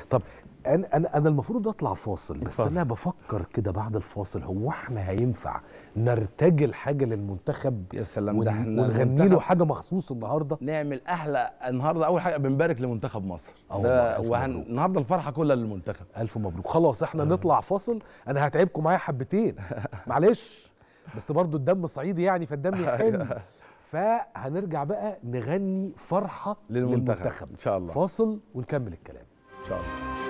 طب انا انا انا المفروض اطلع فاصل بس اتفضل. انا بفكر كده بعد الفاصل هو احنا هينفع نرتجل حاجه للمنتخب يا سلام ون- ده احنا ونغني له المنتخب حاجه مخصوص النهارده نعمل احلى النهارده اول حاجه بنبارك لمنتخب مصر آه والله، ألف وهن... مبروك. النهارده الفرحه كلها للمنتخب الف مبروك خلاص احنا نطلع فاصل انا هتعبكم معايا حبتين معلش بس برضو الدم صعيدي يعني فالدم يحن فهنرجع بقى نغني فرحه للمنتخب. للمنتخب إن شاء الله. فاصل ونكمل الكلام ان شاء الله